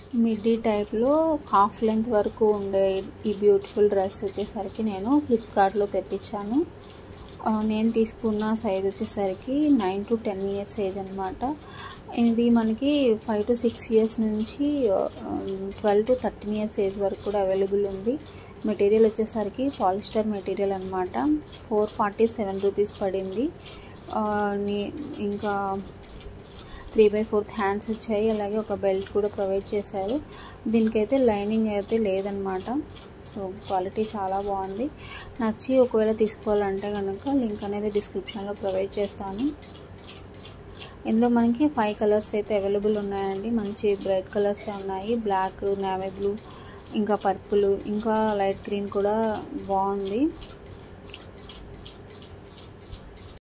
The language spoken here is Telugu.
మిడ్డీ టైప్లో హాఫ్ లెంత్ వరకు ఉండే ఈ బ్యూటిఫుల్ డ్రెస్ వచ్చేసరికి నేను ఫ్లిప్కార్ట్లో తెప్పించాను ఆ, నేను తీసుకున్న సైజ్ వచ్చేసరికి nine to ten years age అనమాట ఇది మనకి ఫైవ్ టు సిక్స్ ఇయర్స్ నుంచి twelve to thirteen years age వరకు కూడా అవైలబుల్ ఉంది మెటీరియల్ వచ్చేసరికి పాలిస్టర్ మెటీరియల్ అనమాట ఫోర్ ఫార్టీ సెవెన్ రూపీస్ పడింది ఆ, నీ- ఇంకా త్రీ బై ఫోర్త్ హ్యాండ్స్ వచ్చాయి అలాగే ఒక బెల్ట్ కూడా ప్రొవైడ్ చేశారు దీనికైతే లైనింగ్ అయితే లేదనమాట సో క్వాలిటీ చాలా బాగుంది నచ్చి ఒకవేళ తీసుకోవాలంటే కనుక లింక్ అనేది డిస్క్రిప్షన్లో ప్రొవైడ్ చేస్తాను ఇందులో మనకి ఫైవ్ కలర్స్ అయితే అవైలబుల్ ఉన్నాయండి మంచి బ్రైట్ కలర్స్ ఉన్నాయి బ్లాక్ నేవీ బ్లూ ఇంకా పర్పుల్ ఇంకా లైట్ గ్రీన్ కూడా బాగుంది